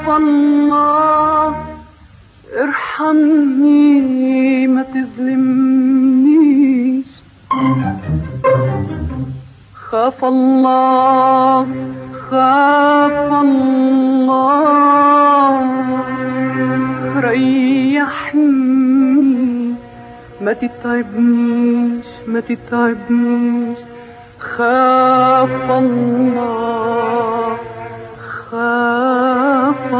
خاف الله ارحمني ما تظلمنيش خاف الله خاف الله ريحني ما تتعبنيش ما تتعبنيش خاف الله خاف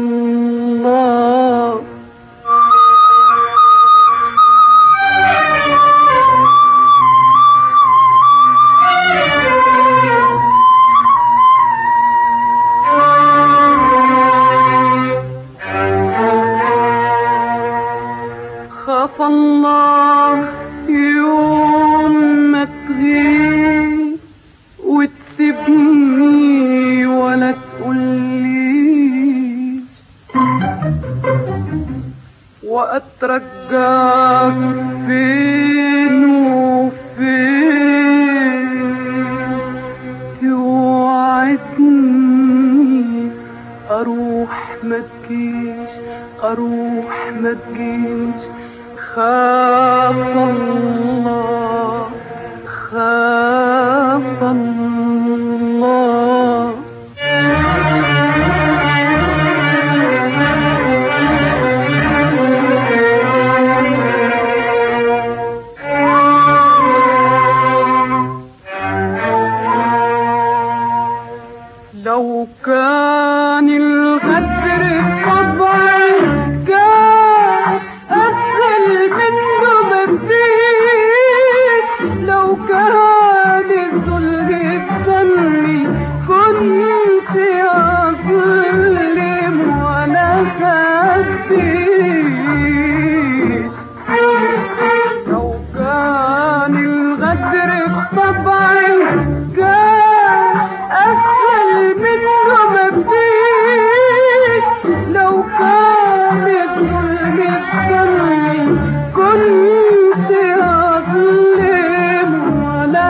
الله خاف الله يوم ما تغيب وتسيبني ولا تقوليش واترجاك فين وفين توعدني اروح ما تجيش اروح ما تجيش خاف الله خاف الله لو كان الغدر طبعا كان أسهل منه مفيش لو كان الظلم بذنبي كنت أظلم ولا خفيش لو كان الغدر بطبعي كان أسهل منه مفيش لو كان الظلم بذنبي كنت أظلم ولا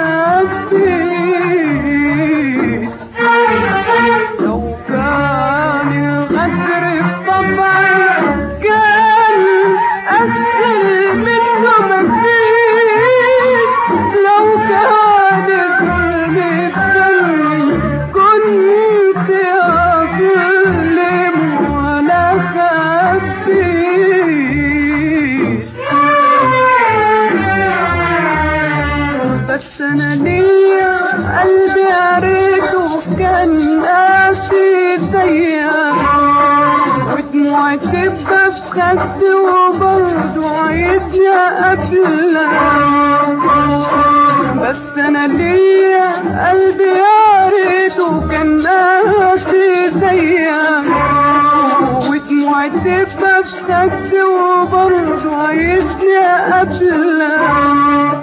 خفيش لو كان الغدر بطبعي كان أسهل منه مفيش لو كان الظلم بذنبي كنت أظلم ولا خفيش بس أنا ليا قلبي قريته كان قاسي زيك ودموعي تبقى في خدي وبرضه عايزني أقابلك بس أنا ليا قلبي قريته كان قاسي زيك ودموعي تبقى في خدي وبرضه عايزني أقابلك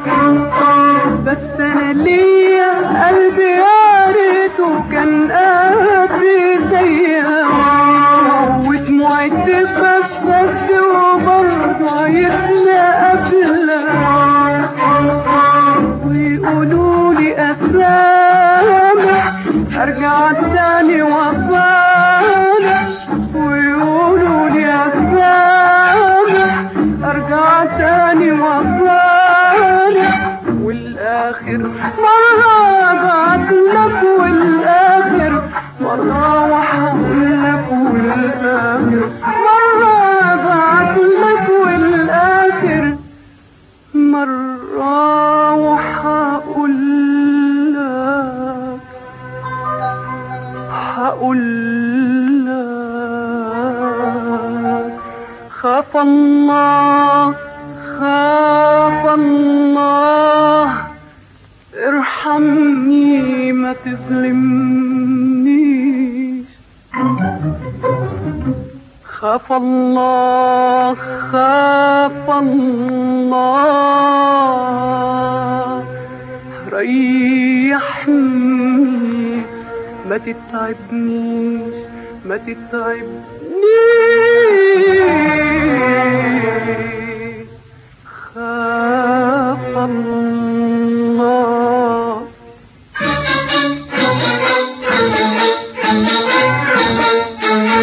بس انا ليا قلبي يا ريته كان قاسي زيك ودموعي تبقى في خدي وبرضه عايزني اقابلك ويقولوا لي اسامح ارجع تاني واصالح ويقولوا لي اسامح ارجع تاني واصالح والاخر مرة ابعت لك والاخر مرة وحقول لك والاخر مرة ابعت لك والاخر مرة وحقول لك حقول لك خاف الله خاف الله ارحمني ما تظلمنيش خاف الله خاف الله ريحني ما تتعبنيش ما تتعبنيش خاف الله Thank you.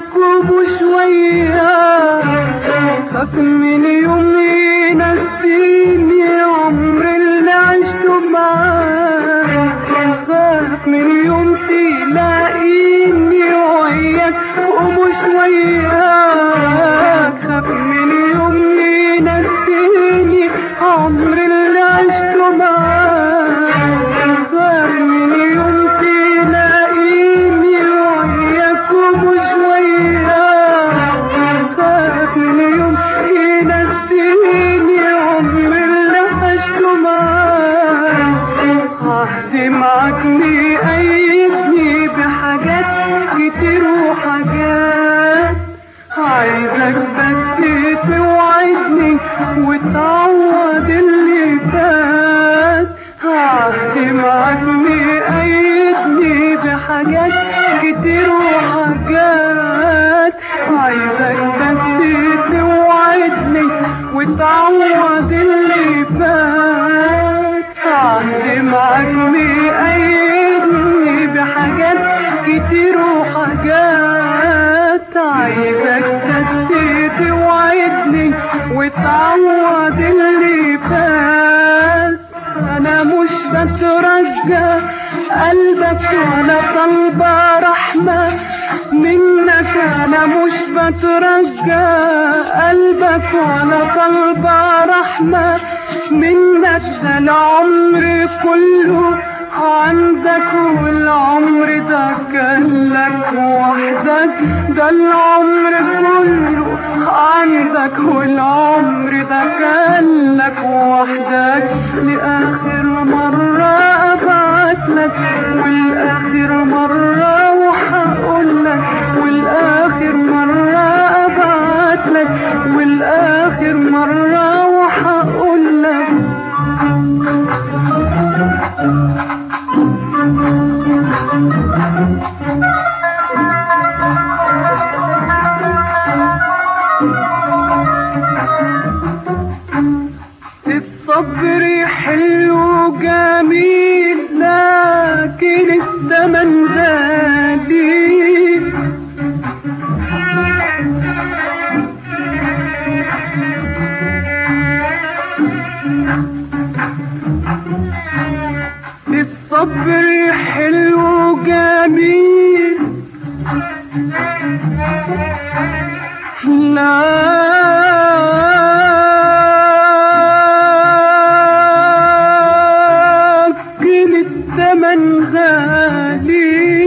وياك ومش وياك خاف من يوم ينسيني عمر اللي عشته معاك خاف من يوم تلاقيني وياك ومش وياك خاف من يوم ينسيني عمر اللي عشته معاك خاف من يوم تلاقيني وياك ومش وياك خاف من يوم ينسيني عمر اللي عشته معاك عهدي معاك مقيدني بحاجات كتير وحاجات عايزك بس توعدني وتعوض اللي فات عهدي معاك مقيدني بحاجات كتير وحاجات عايزك بس توعدني وتعوض اللي فات عهدي معاك مقيدني بحاجات كتير وحاجات عايزك بس توعدني وتعوض اللي فات انا مش بترجى قلبك ولا طالبة رحمة منك انا مش بترجى قلبك ولا طالبة رحمة منك ده العمر كله عندك والعمر ده كان لك وحدك ده العمر كله عندك والعمر ده كان لك وحدك لآخر مرة أبعت لك والآخر مرة وحقول لك والآخر مرة أبعت لك والآخر مرة وحقول لك الصبر حلو جميل لكن الثمن غالي الصبر حلو جميل لكن الثمن غالي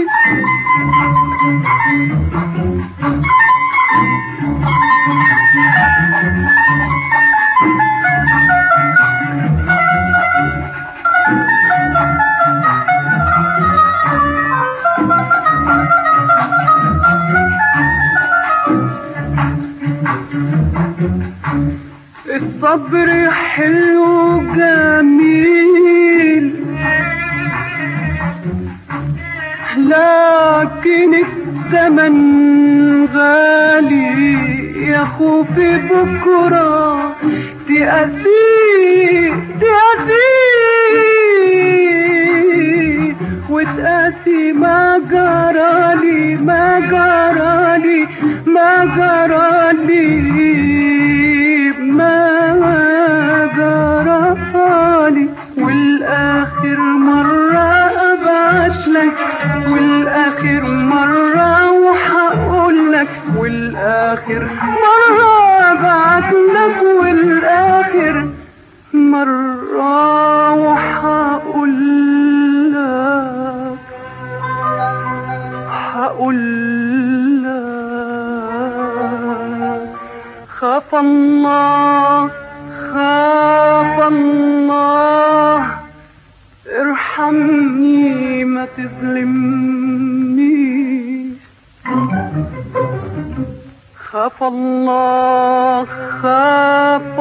الصبر حلو جميل لكن الثمن غالي يا خوفي بكرة تقاسي تقاسي وتقاسي ما جرالي ما جرالي ما جرالي ما جرالي والآخر مرة أبعت لك والآخر مرة وحقول لك والآخر مرة أبعت لك والآخر مرة وحقول لك هقول لك خاف الله خاف الله ارحمني ما تظلمنيش خاف الله خاف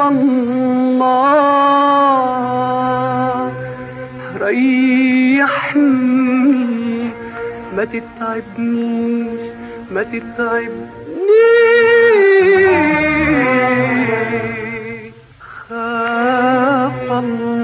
الله ريحني ما تتعبنيش ما تتعبنيش خاف الله